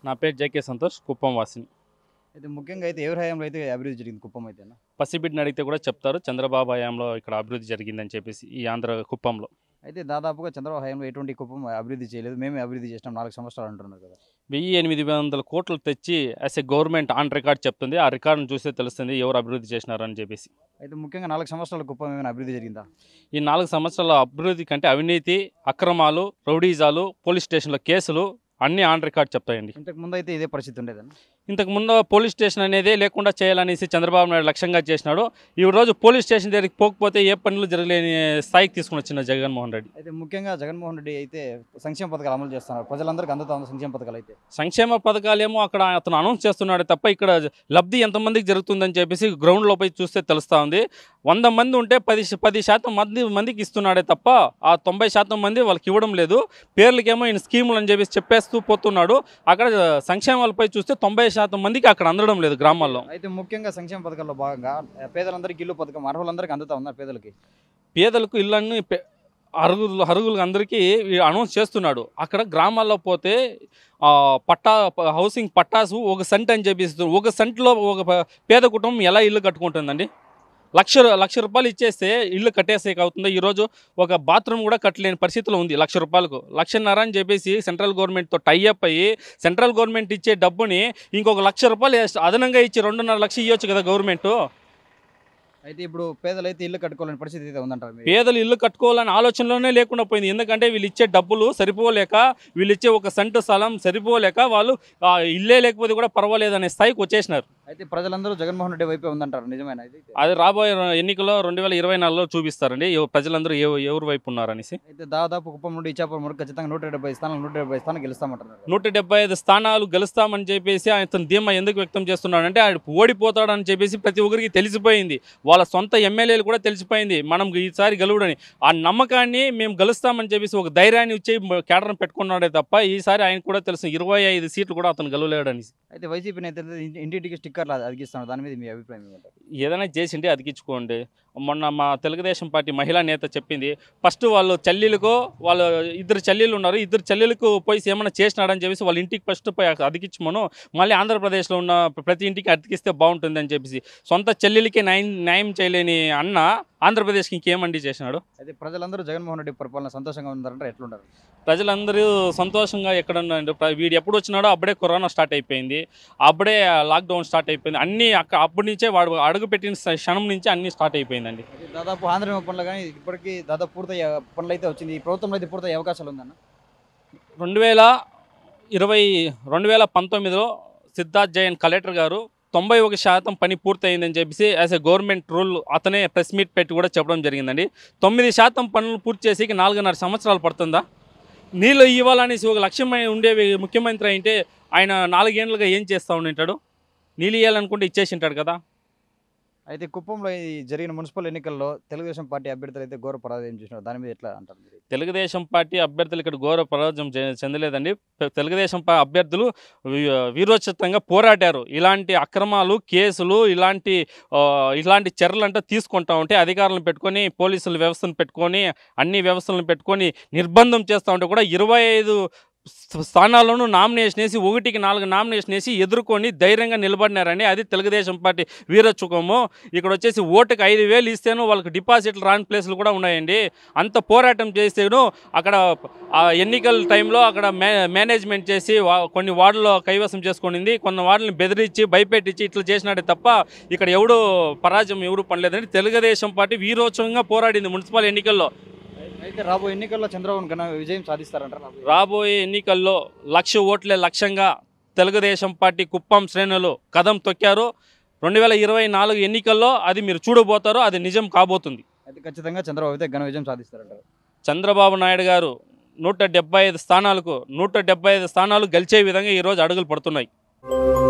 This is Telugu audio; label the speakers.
Speaker 1: నా పేరు జేకే సంతోష్ కుప్పం వాసిని
Speaker 2: అయితే ముఖ్యంగా అయితే ఎవరి హయాంలో అయితే అభివృద్ధి జరిగింది కుప్పం అయితే
Speaker 1: పసిబిడ్డని అడిగితే కూడా చెప్తారు చంద్రబాబు హయాంలో ఇక్కడ అభివృద్ధి జరిగిందని చెప్పేసి ఈ ఆంధ్ర కుప్పంలో
Speaker 2: అయితే దాదాపుగా చంద్రబాబు హయాంలో ఎటువంటి కుప్పం అభివృద్ధి చేయలేదు మేమే అభివృద్ధి చేసినాం నాలుగు సంవత్సరాలు అంటున్నారు కదా
Speaker 1: వెయ్యి ఎనిమిది వందల కోట్లు తెచ్చి as a government on record చెప్తుంది ఆ రికార్డును చూస్తే తెలుస్తుంది ఎవరు అభివృద్ధి చేసినారని చెప్పేసి
Speaker 2: అయితే ముఖ్యంగా నాలుగు సంవత్సరాల కుప్పం ఏమైనా అభివృద్ధి జరిగిందా
Speaker 1: ఈ నాలుగు సంవత్సరాల అభివృద్ధి కంటే అవినీతి అక్రమాలు రౌడీజాలు పోలీస్ స్టేషన్ల కేసులు అన్నీ ఆన్ రికార్డ్ చెప్తాయండి
Speaker 2: ఇంతకు ముందు అయితే ఇదే పరిస్థితి ఉండేదన్న
Speaker 1: ఇంతకు ముందు పోలీస్ స్టేషన్ అనేది లేకుండా చేయాలనేసి చంద్రబాబు నాయుడు లక్ష్యంగా చేసినాడు ఈ రోజు పోలీస్ స్టేషన్ దగ్గరికి పోకపోతే ఏ పనులు జరగలేని స్థాయికి తీసుకుని వచ్చిన జగన్మోహన్ రెడ్డి
Speaker 2: అయితే ముఖ్యంగా జగన్మోహన్ రెడ్డి అయితే సంక్షేమ పథకాలు అమలు చేస్తున్నారు ప్రజలందరికీ అందుతా ఉంది సంక్షేమ పథకాలు అయితే
Speaker 1: సంక్షేమ పథకాలేమో అక్కడ అతను అనౌన్స్ చేస్తున్నాడు తప్ప ఇక్కడ లబ్ధి ఎంతమందికి జరుగుతుందని చెప్పేసి గ్రౌండ్లో పోయి చూస్తే తెలుస్తూ ఉంది వంద మంది ఉంటే పది పది శాతం మంది మందికి ఇస్తున్నాడే తప్ప ఆ తొంభై శాతం మంది వాళ్ళకి ఇవ్వడం లేదు పేర్లకేమో ఈయన స్కీములు అని చెప్పేసి చెప్పేస్తూ పోతున్నాడు అక్కడ సంక్షేమాలపై చూస్తే తొంభై శాతం మందికి అక్కడ అందడం లేదు గ్రామాల్లో
Speaker 2: అయితే ముఖ్యంగా సంక్షేమ పథకాల్లో భాగంగా పేదలందరికీ ఇల్లు పథకం అర్హులందరికీ అందుతా ఉన్నారు పేదలకి
Speaker 1: పేదలకు ఇళ్ళన్ని పె- అరుగులు అరుగులు అందరికీ అనౌన్స్ చేస్తున్నాడు అక్కడ గ్రామాల్లో పోతే ఆ, పట్టా ప- హౌసింగ్ పట్టాసు ఒక సెంట్ అని చెప్పిస్తారు ఒక సెంట్లో ఒక ప- పేద కుటుంబం ఎలా ఇల్లు కట్టుకుంటుందండి లక్ష లక్ష రూపాయలు ఇచ్చేస్తే ఇల్లు కట్టేసేకి అవుతుంది ఈరోజు ఒక బాత్రూమ్ కూడా కట్టలేని పరిస్థితిలో ఉంది లక్ష రూపాయలకు లక్షన్నర అని చెప్పేసి సెంట్రల్ గవర్నమెంట్తో టైఅప్ అయ్యి సెంట్రల్ గవర్నమెంట్ ఇచ్చే డబ్బుని ఇంకొక లక్ష రూపాయలు ఎక్స్ట్రా అదనంగా ఇచ్చి రెండున్నర లక్ష ఇవ్వచ్చు కదా గవర్నమెంట్
Speaker 2: అయితే ఇప్పుడు పేదలైతే ఇల్లు కట్టుకోలేని పరిస్థితి అయితే ఉందంటారు మీరు
Speaker 1: పేదలు ఇల్లు కట్టుకోవాలనే ఆలోచనలోనే లేకుండా పోయింది ఎందుకంటే వీళ్ళు ఇచ్చే డబ్బులు సరిపోలేక వీళ్ళు ఇచ్చే ఒక సెంటు స్థలం సరిపోలేక వాళ్ళు ఆ, ఇల్లే లేకపోతే కూడా పర్వాలేదనే స్థాయికి వచ్చేసినారు
Speaker 2: అయితే ప్రజలందరూ జగన్మోహన్ రెడ్డి వైపే ఉందంటారు నిజమైన అయితే
Speaker 1: అది రాబోయే ఎన్నికల్లో రెండు వేల ఇరవై నాలుగులో చూపిస్తారండి ఎవ- ప్రజలందరూ ఎవ- ఎవరి వైపు ఉన్నారనేసి
Speaker 2: అయితే దాదాపు కుప్పం నుండి ఇచ్చాపురం వరకు ఖచ్చితంగా నూట డెబ్బై స్థానాలు నూట డెబ్బై స్థానాలు గెలుస్తామంటున్నారు
Speaker 1: నూట డెబ్బై ఐదు స్థానాలు గెలుస్తామని చెప్పేసి ఆయన ధీమా ఎందుకు వ్యక్తం చేస్తున్నాడంటే ఆయన ఓడిపోతాడని చెప్పేసి ప్రతి ఒక్కరికి తెలిసిపోయింది వాళ్ళ సొంత ఎమ్మెల్యేలు కూడా తెలిసిపోయింది మనం ఈసారి గెలువుడని ఆ నమ్మకాన్ని మేము గెలుస్తామని చెప్పేసి ఒక ధైర్యాన్ని ఇచ్చి కేడర్ని పెట్టుకున్నాడే తప్ప ఈసారి ఆయన కూడా తెలుసు ఇరవై ఐదు సీట్లు కూడా అతను గెలవలేడని
Speaker 2: అయితే వైసీపీ నేత ఇంటి- ఇంటింటికి స్టిక్కర్లు అదిగిస్తున్నారు దాని మీద మీ అభిప్రాయం ఏమంటారు
Speaker 1: ఏదైనా చేసింటే అతికించుకోండి మొన్న మా తెలుగుదేశం పార్టీ మహిళా నేత చెప్పింది ఫస్ట్ వాళ్ళు చెల్లెలకు వాళ్ళు ఇద్దరు చెల్లెలు ఉన్నారు ఇద్దరు చెల్లెలకు పోయి ఏమైనా చేసినాడని చెప్పేసి వాళ్ళ ఇంటికి ఫస్ట్ పోయి అతికించమను మళ్ళీ ఆంధ్రప్రదేశ్లో ఉన్న ప్రతి ఇంటికి అతికిస్తే బాగుంటుంది అని చెప్పేసి సొంత చెల్లెలకి న్యాయం న్యాయం చేయలేని అన్న ఆంధ్రప్రదేశ్కి ఇంకేమండి చేసినాడు
Speaker 2: అయితే ప్రజలందరూ జగన్మోహన్ రెడ్డి పరిపాలన సంతోషంగా ఉన్నారంటే ఎట్లుంటారు
Speaker 1: ప్రజలందరూ సంతోషంగా ఎక్కడ ఉన్నారు ప్ర- వీడు ఎప్పుడు వచ్చినాడో అప్పుడే కరోనా స్టార్ట్ అయిపోయింది అప్పుడే లాక్డౌన్ స్టార్ట్ అయిపోయింది అన్నీ అక్క అప్పటి నుంచే వాడు అడుగు పెట్టిన స- క్షణం నుంచి అన్నీ స్టార్ట్ అయిపోయిందండి
Speaker 2: అయితే దాదాపు ఆంధ్ర పనులు కానీ ఇప్పటికీ దాదాపు పూర్తయ్యే పనులు అయితే వచ్చింది ఈ ప్రభుత్వంలో అయితే పూర్తయ్యే అవకాశాలు ఉందన్న
Speaker 1: రెండు వేల ఇరవై రెండు వేల పంతొమ్మిదిలో సిద్ధార్థ్ జైన్ కలెక్టర్ గారు తొంభై ఒక శాతం పని పూర్తయిందని చెప్పేసి యాజ్ ఎ గవర్నమెంట్ రూల్ అతనే ప్రెస్ మీట్ పెట్టి కూడా చెప్పడం జరిగిందండి తొమ్మిది శాతం పనులు పూర్తి చేసి నాలుగున్నర సంవత్సరాలు పడుతుందా నీళ్ళు ఇవ్వాలనేసి ఒక లక్ష్యమై ఉండే ముఖ్యమంత్రి అయితే ఆయన నాలుగేళ్లుగా ఏం చేస్తూ ఉండింటాడు నీళ్ళు ఇవ్వాలనుకుంటే ఇచ్చేసి ఉంటాడు కదా
Speaker 2: అయితే కుప్పంలో ఈ జరిగిన మున్సిపల్ ఎన్నికల్లో తెలుగుదేశం పార్టీ అభ్యర్థులు అయితే ఘోర పరాజయం చేసినారు దాని మీద ఎట్లా అంటారు మీరు
Speaker 1: తెలుగుదేశం పార్టీ అభ్యర్థులు ఇక్కడ ఘోర పరాజయం చె- చెందలేదండి తె- తెలుగుదేశం పా- అభ్యర్థులు వీ- వీరోచితంగా పోరాడారు ఇలాంటి అక్రమాలు కేసులు ఇలాంటి ఆ, ఇలాంటి చర్యలు అంటే తీసుకుంటా ఉంటే అధికారులను పెట్టుకొని పోలీసుల వ్యవస్థను పెట్టుకొని అన్ని వ్యవస్థలను పెట్టుకొని నిర్బంధం చేస్తూ ఉంటే కూడా ఇరవై ఐదు స్థానాలను నామినేషన్ వేసి ఒకటికి నాలుగు నామినేషన్ వేసి ఎదుర్కొని ధైర్యంగా నిలబడినారని అది తెలుగుదేశం పార్టీ వీరచుకము ఇక్కడ వచ్చేసి ఓటుకి ఐదు వేలు ఇస్తేనూ వాళ్ళకి డిపాజిట్లు రాని ప్లేసులు కూడా ఉన్నాయండి అంత పోరాటం చేస్తేను అక్కడ ఆ ఎన్నికల టైంలో అక్కడ మే మేనేజ్మెంట్ చేసి వా- కొన్ని వార్డులో కైవసం చేసుకునింది కొన్ని వార్డులను బెదిరించి భయపెట్టించి ఇట్లా చేసినాడే తప్ప ఇక్కడ ఎవడు పరాజయం ఎవరు పడలేదని తెలుగుదేశం పార్టీ వీరోత్సవంగా పోరాడింది మున్సిపల్ ఎన్నికల్లో
Speaker 2: అయితే రాబోయే ఎన్నికల్లో చంద్రబాబు ఘన విజయం సాధిస్తారంటారు రాబోయే-
Speaker 1: రాబోయే ఎన్నికల్లో లక్ష ఓట్లే లక్ష్యంగా తెలుగుదేశం పార్టీ కుప్పం శ్రేణులు కదం తొక్కారు రెండు వేల ఇరవై నాలుగు ఎన్నికల్లో అది మీరు చూడబోతారో అది నిజం కాబోతుంది
Speaker 2: అయితే ఖచ్చితంగా చంద్రబాబు అయితే ఘన విజయం సాధిస్తారంటారు
Speaker 1: చంద్రబాబు నాయుడు గారు నూట డెబ్బై ఐదు స్థానాలకు నూట డెబ్బై ఐదు స్థానాలు గెలిచే విధంగా ఈరోజు అడుగులు పడుతున్నాయి